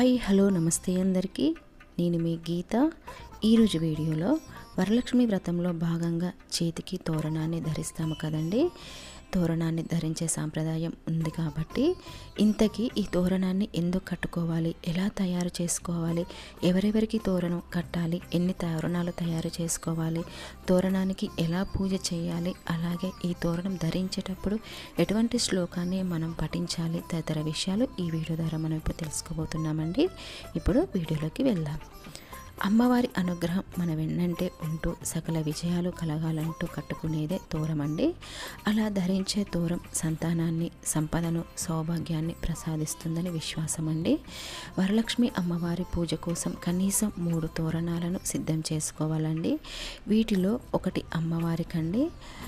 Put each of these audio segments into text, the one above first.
hi hello నమస్తే అందరికీ నేను మీ గీత ఈరోజు వీడియోలో వరలక్ష్మి వ్రతంలో భాగంగా చేతికి తోరణాన్ని ధరిస్తాము కదండి తోరణాన్ని ధరించే సాంప్రదాయం ఉంది కాబట్టి ఇంతకీ ఈ తోరణాన్ని ఎందుకు కట్టుకోవాలి ఎలా తయారు చేసుకోవాలి ఎవరెవరికి తోరణం కట్టాలి ఎన్ని తోరణాలు తయారు చేసుకోవాలి తోరణానికి ఎలా పూజ చేయాలి అలాగే ఈ తోరణం ధరించేటప్పుడు ఎటువంటి శ్లోకాన్ని మనం పఠించాలి తదితర విషయాలు ఈ వీడియో ద్వారా మనం ఇప్పుడు తెలుసుకోబోతున్నామండి ఇప్పుడు వీడియోలోకి వెళ్దాం అమ్మవారి అనుగ్రహం మన వెన్నంటే ఉంటూ సకల విజయాలు కలగాలంటూ కట్టుకునేదే తోరం అండి అలా ధరించే తోరం సంతానాన్ని సంపదను సౌభాగ్యాన్ని ప్రసాదిస్తుందని విశ్వాసం అండి వరలక్ష్మి అమ్మవారి పూజ కోసం కనీసం మూడు తోరణాలను సిద్ధం చేసుకోవాలండి వీటిలో ఒకటి అమ్మవారికండి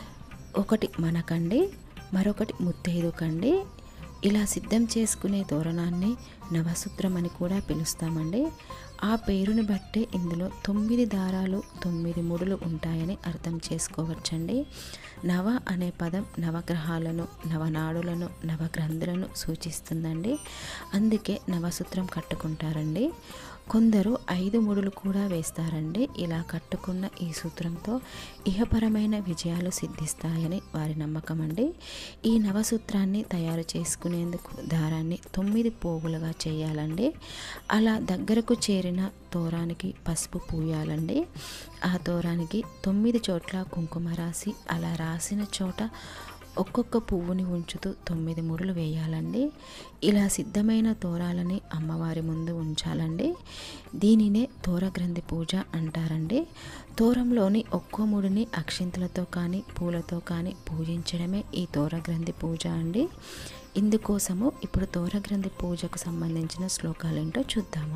ఒకటి మనకండి మరొకటి ముత్తైదుకండి ఇలా సిద్ధం చేసుకునే తోరణాన్ని నవసూత్రం అని కూడా పిలుస్తామండి ఆ పేరుని బట్టే ఇందులో తొమ్మిది దారాలు తొమ్మిది ముడులు ఉంటాయని అర్థం చేసుకోవచ్చండి నవ అనే పదం నవగ్రహాలను నవనాడులను నవగ్రంథులను సూచిస్తుందండి అందుకే నవసూత్రం కట్టుకుంటారండి కొందరు ఐదు ముడులు కూడా వేస్తారండి ఇలా కట్టుకున్న ఈ సూత్రంతో ఇహపరమైన విజయాలు సిద్ధిస్తాయని వారి నమ్మకం అండి ఈ నవసూత్రాన్ని తయారు చేసుకునేందుకు దారాన్ని తొమ్మిది పోగులుగా చేయాలండి అలా దగ్గరకు చేరిన తోరానికి పసుపు పూయాలండి ఆ తోరానికి తొమ్మిది చోట్ల కుంకుమ రాసి అలా రాసిన చోట ఒక్కొక్క పువ్వుని ఉంచుతూ తొమ్మిది ముడులు వేయాలండి ఇలా సిద్ధమైన తోరాలని అమ్మవారి ముందు ఉంచాలండి దీనినే తోరగ్రంథి పూజ అంటారండి తోరంలోని ఒక్కో ముడిని అక్షింతలతో కానీ పూలతో కానీ పూజించడమే ఈ తోరగ్రంథి పూజ అండి ఇందుకోసము ఇప్పుడు తోరగ్రంథి పూజకు సంబంధించిన శ్లోకాలేంటో చూద్దాము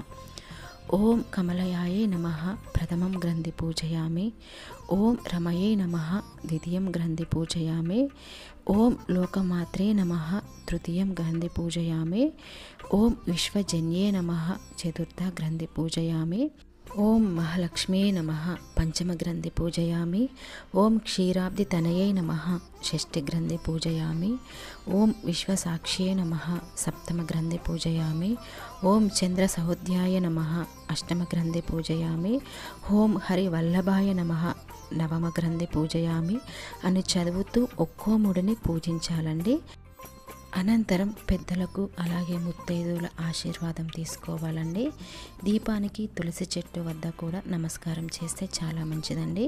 ఓం కమలయాయే నమ ప్రథమం గ్రంథి పూజయామి ఓం రమయే నమ ద్వితీయం గ్రంథి పూజయామి ఓం లోకమాత్రే నమ తృతీయం గ్రంథి పూజయామి ఓం విశ్వజన్యే నమ చతుర్థ గ్రంథి పూజయామి ఓం మహాలక్ష్మీ నమ పంచమగ్రంథి పూజయామి ఓం క్షీరాబ్ది తనయై నమ షష్ఠిగ్రంథి పూజయామి ఓం విశ్వసాక్ష్యే నమ సప్తమగ్రంథి పూజయామి ఓం చంద్ర సహోద్యాయ నమ అష్టమగ్రంథి పూజయామి ఓం హరివల్లభాయ నమ నవమగ్రంథి పూజయామి అని చదువుతూ ఒక్కో ముడిని పూజించాలండి అనంతరం పెద్దలకు అలాగే ముత్తైదువుల ఆశీర్వాదం తీసుకోవాలండి దీపానికి తులసి చెట్టు వద్ద కూడా నమస్కారం చేస్తే చాలా మంచిదండి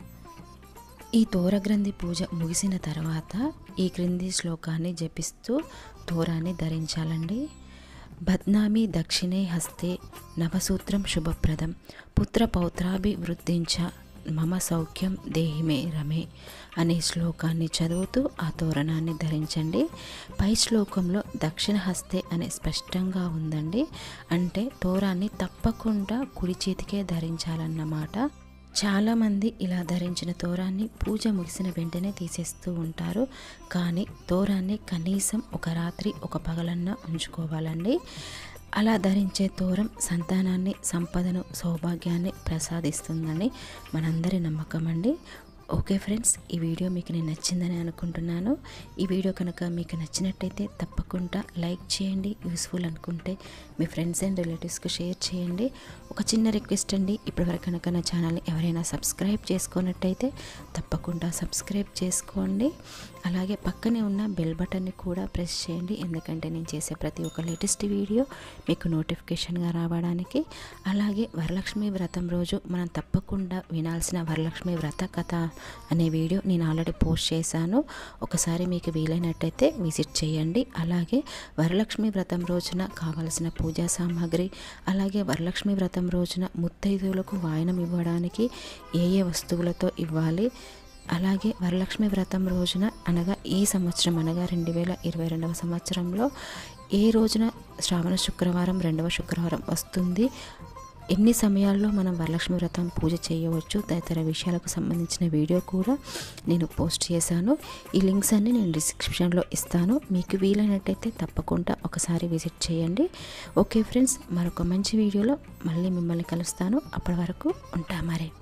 ఈ తోరగ్రంథి పూజ ముగిసిన తర్వాత ఈ క్రింది శ్లోకాన్ని జపిస్తూ తోరాన్ని ధరించాలండి బద్నామి దక్షిణే హస్తే నవసూత్రం శుభప్రదం పుత్ర పౌత్రాభివృద్ధించ మమ సౌఖ్యం దేహిమే రమే అనే శ్లోకాన్ని చదువుతూ ఆ తోరణాన్ని ధరించండి పై శ్లోకంలో దక్షిణ హస్తే అనే స్పష్టంగా ఉందండి అంటే తోరాన్ని తప్పకుండా కుడి చేతికే ధరించాలన్నమాట చాలామంది ఇలా ధరించిన తోరాన్ని పూజ ముగిసిన వెంటనే తీసేస్తూ ఉంటారు కానీ తోరాన్ని కనీసం ఒక రాత్రి ఒక పగలన్నా ఉంచుకోవాలండి అలా ధరించే తోరం సంతానాన్ని సంపదను సౌభాగ్యాన్ని ప్రసాదిస్తుందని మనందరి నమ్మకం అండి ఓకే ఫ్రెండ్స్ ఈ వీడియో మీకు నేను నచ్చిందని అనుకుంటున్నాను ఈ వీడియో కనుక మీకు నచ్చినట్టయితే తప్పకుండా లైక్ చేయండి యూస్ఫుల్ అనుకుంటే మీ ఫ్రెండ్స్ అండ్ రిలేటివ్స్కి షేర్ చేయండి ఒక చిన్న రిక్వెస్ట్ అండి ఇప్పటివరకు కనుక నా ఛానల్ని ఎవరైనా సబ్స్క్రైబ్ చేసుకున్నట్టయితే తప్పకుండా సబ్స్క్రైబ్ చేసుకోండి అలాగే పక్కనే ఉన్న బెల్ బటన్ని కూడా ప్రెస్ చేయండి ఎందుకంటే నేను చేసే ప్రతి ఒక్క లేటెస్ట్ వీడియో మీకు నోటిఫికేషన్గా రావడానికి అలాగే వరలక్ష్మి వ్రతం రోజు మనం తప్పకుండా వినాల్సిన వరలక్ష్మి వ్రత కథ అనే వీడియో నేను ఆల్రెడీ పోస్ట్ చేశాను ఒకసారి మీకు వీలైనట్టయితే విజిట్ చేయండి అలాగే వరలక్ష్మి వ్రతం రోజున కావలసిన పూజా సామాగ్రి అలాగే వరలక్ష్మి వ్రతం రోజున ముత్తైదువులకు వాయనం ఇవ్వడానికి ఏ ఏ వస్తువులతో ఇవ్వాలి అలాగే వరలక్ష్మి వ్రతం రోజున అనగా ఈ సంవత్సరం అనగా రెండు వేల ఇరవై రెండవ సంవత్సరంలో ఏ రోజున శ్రావణ శుక్రవారం రెండవ శుక్రవారం వస్తుంది ఎన్ని సమయాల్లో మనం వరలక్ష్మి వ్రతం పూజ చేయవచ్చు తదితర విషయాలకు సంబంధించిన వీడియో కూడా నేను పోస్ట్ చేశాను ఈ లింక్స్ అన్ని నేను డిస్క్రిప్షన్లో ఇస్తాను మీకు వీలైనట్టయితే తప్పకుండా ఒకసారి విజిట్ చేయండి ఓకే ఫ్రెండ్స్ మరొక మంచి వీడియోలో మళ్ళీ మిమ్మల్ని కలుస్తాను అప్పటి వరకు ఉంటా మరి